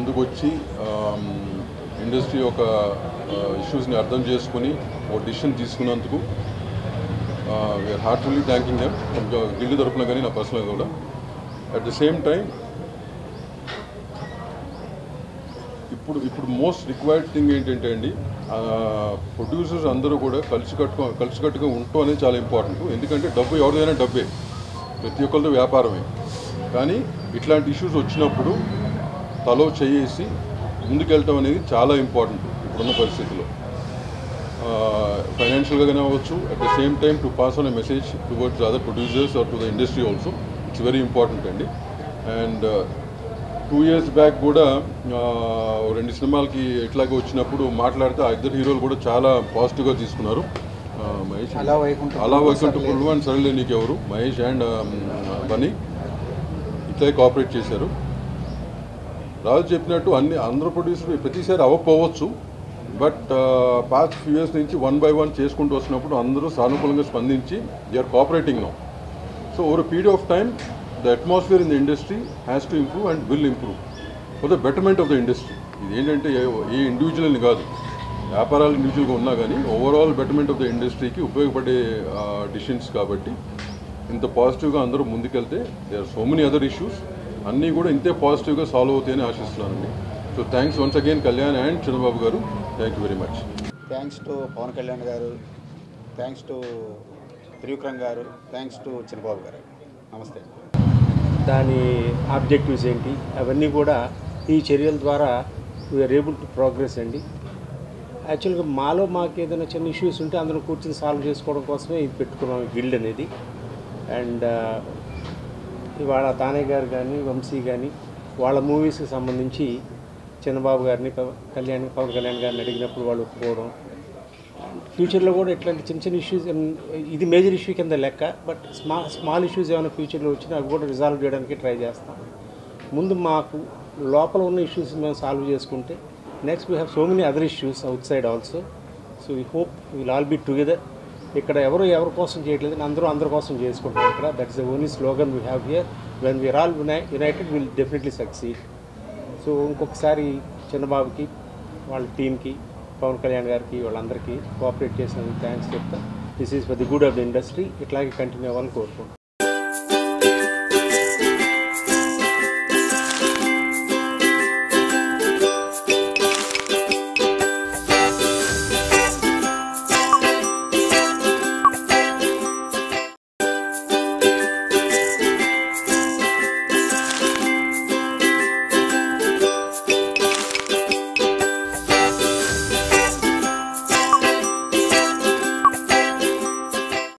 ముందుకు వచ్చి ఇండస్ట్రీ యొక్క ఇష్యూస్ని అర్థం చేసుకుని ఒక డిసిషన్ తీసుకున్నందుకు we are heartfully thanking them guild తరపున కానీ నా పర్సనల్గా కూడా అట్ ద సేమ్ టైం ఇప్పుడు ఇప్పుడు మోస్ట్ రిక్వైర్డ్ థింగ్ ఏంటంటే అండి ప్రొడ్యూసర్స్ అందరూ కూడా కలిసి కట్టుకో కలిసికట్టుగా ఉండటం అనేది చాలా ఇంపార్టెంట్ ఎందుకంటే డబ్బు ఎవరిదైనా డబ్బే ప్రతి ఒక్కరితో వ్యాపారమే కానీ ఇట్లాంటి ఇష్యూస్ వచ్చినప్పుడు తలో చేసి ముందుకెళ్ళటం అనేది చాలా ఇంపార్టెంట్ ఇప్పుడున్న పరిస్థితిలో ఫైనాన్షియల్గానే అవ్వచ్చు at the same time to pass on a message towards other producers or to the industry also it's very important అండి అండ్ టూ ఇయర్స్ బ్యాక్ కూడా ఆ, ఓ రెండు సినిమాలకి ఇట్లాగే వచ్చినప్పుడు మాట్లాడితే ఆ ఇద్దరు హీరోలు కూడా చాలా పాజిటివ్గా తీసుకున్నారు ఆ, మహేష్ అలా వైకుంఠం అలా వైకుంఠ పుల్లు అండ్ సరళే నీకెవరు మహేష్ అండ్ బనీ ఇట్లే కోఆపరేట్ చేశారు రాజు చెప్పినట్టు అన్ని అందరూ ప్రొడ్యూసర్ ప్రతిసారి అవ్వకపోవచ్చు బట్ పాస్ట్ ఫ్యూ ఇయర్స్ నుంచి వన్ బై వన్ చేసుకుంటూ వస్తున్నప్పుడు అందరూ సానుకూలంగా స్పందించి they are cooperating now so over period of time the atmosphere in the industry has to improve and will improve for the betterment of the industry ఇది ఏంటంటే ఏ ఏ ఇండివిజువల్ని కాదు వ్యాపారాలు ఇండివిజువల్గా ఉన్నా కానీ ఓవరాల్ బెటర్మెంట్ ఆఫ్ ద ఇండస్ట్రీకి ఉపయోగపడే డిసిషన్స్ కాబట్టి ఇంత పాజిటివ్గా అందరూ ముందుకెళ్తే they are so many other issues అన్నీ కూడా ఇంతే పాజిటివ్గా సాల్వ్ అవుతాయని ఆశిస్తున్నానండి so thanks once again Kalyan and Chandrababu garu thank you very much thanks to Pawan Kalyan garu thanks to Trivikram గారు థ్యాంక్స్ టు చిన్నబాబు గారు నమస్తే దాని ఆబ్జెక్టివ్స్ ఏంటి అవన్నీ కూడా ఈ చర్యల ద్వారా వీఆర్ ఏబుల్ టు ప్రోగ్రెస్ అండి యాక్చువల్గా మాలో మాకు ఏదైనా చిన్న ఇష్యూస్ ఉంటే అందరం కూర్చొని సాల్వ్ చేసుకోవడం కోసమే ఇది పెట్టుకున్నాం ఈ గిల్డ్ అనేది అండ్ ఇవాళ తానయ్య గారు కానీ వంశీ కానీ వాళ్ళ మూవీస్కి సంబంధించి చిన్నబాబు గారిని పవ- కళ్యాణ్ పవన్ కళ్యాణ్ గారిని అడిగినప్పుడు వాళ్ళు ఒప్పుకోవడం ఫ్యూచర్లో కూడా ఇట్లాంటి చిన్న చిన్న ఇష్యూస్ ఇది మేజర్ ఇష్యూ కింద లెక్క బట్ స్మా స్మాల్ ఇష్యూస్ ఏమైనా ఫ్యూచర్లో వచ్చినా అవి కూడా రిజాల్వ్ చేయడానికి ట్రై చేస్తాం ముందు మాకు లోపల ఉన్న ఇష్యూస్ మేము సాల్వ్ చేసుకుంటే next we have so many other issues outside also so we hope will all be together ఇక్కడ ఎవరు ఎవరి కోసం చేయట్లేదు అందరూ అందరి కోసం చేసుకుంటున్నాం ఇక్కడ that's the only slogan we have here when we are all united will definitely succeed so ఇంకొకసారి చిన్నబాబుకి వాళ్ళ టీంకి పవన్ కళ్యాణ్ గారికి వాళ్ళందరికీ కోఆపరేట్ చేసినందుకు థ్యాంక్స్ చెప్తా this is for the good of the industry ఇట్లాగే కంటిన్యూ అవ్వాలని కోరుకుంటున్నాను